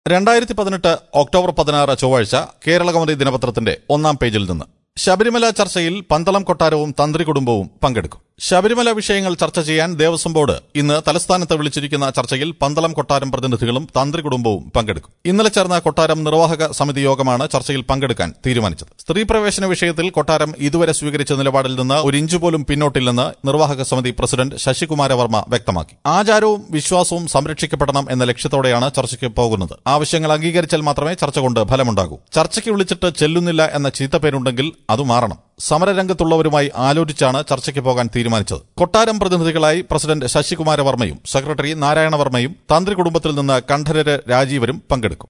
രണ്ടായിരത്തി പതിനെട്ട് ഒക്ടോബർ പതിനാറ് ചൊവ്വാഴ്ച കേരളകൗമുദി ദിനപത്രത്തിന്റെ ഒന്നാം പേജിൽ നിന്ന് ശബരിമല ചർച്ചയിൽ പന്തളം കൊട്ടാരവും തന്ത്രി കുടുംബവും പങ്കെടുക്കും ശബരിമല വിഷയങ്ങൾ ചർച്ച ചെയ്യാൻ ദേവസ്വം ബോർഡ് ഇന്ന് തലസ്ഥാനത്ത് വിളിച്ചിരിക്കുന്ന ചർച്ചയിൽ പന്തളം കൊട്ടാരം പ്രതിനിധികളും തന്ത്രി കുടുംബവും പങ്കെടുക്കും ഇന്നലെ ചേർന്ന കൊട്ടാരം നിർവാഹക സമിതി യോഗമാണ് ചർച്ചയിൽ പങ്കെടുക്കാൻ തീരുമാനിച്ചത് സ്ത്രീ പ്രവേശന വിഷയത്തിൽ കൊട്ടാരം ഇതുവരെ സ്വീകരിച്ച നിലപാടിൽ നിന്ന് ഒരു ഇഞ്ച് പോലും പിന്നോട്ടില്ലെന്ന് നിർവാഹക സമിതി പ്രസിഡന്റ് ശശികുമാര വർമ്മ വ്യക്തമാക്കി ആചാരവും വിശ്വാസവും സംരക്ഷിക്കപ്പെടണം എന്ന ലക്ഷ്യത്തോടെയാണ് ചർച്ചയ്ക്ക് പോകുന്നത് ആവശ്യങ്ങൾ അംഗീകരിച്ചാൽ മാത്രമേ ചർച്ച കൊണ്ട് ഫലമുണ്ടാകൂ ചർച്ചയ്ക്ക് വിളിച്ചിട്ട് ചെല്ലുന്നില്ല എന്ന ചീത്തപ്പേരുണ്ടെങ്കിൽ അത് മാറണം സമരരംഗത്തുള്ളവരുമായി ആലോചിച്ചാണ് ചർച്ചയ്ക്ക് പോകാൻ തീരുമാനിച്ചത് കൊട്ടാരം പ്രതിനിധികളായി പ്രസിഡന്റ് ശശികുമാര വർമ്മയും സെക്രട്ടറി നാരായണ വർമ്മയും തന്ത്രി കുടുംബത്തിൽ നിന്ന് കണ്ഠരര് രാജീവരും പങ്കെടുക്കും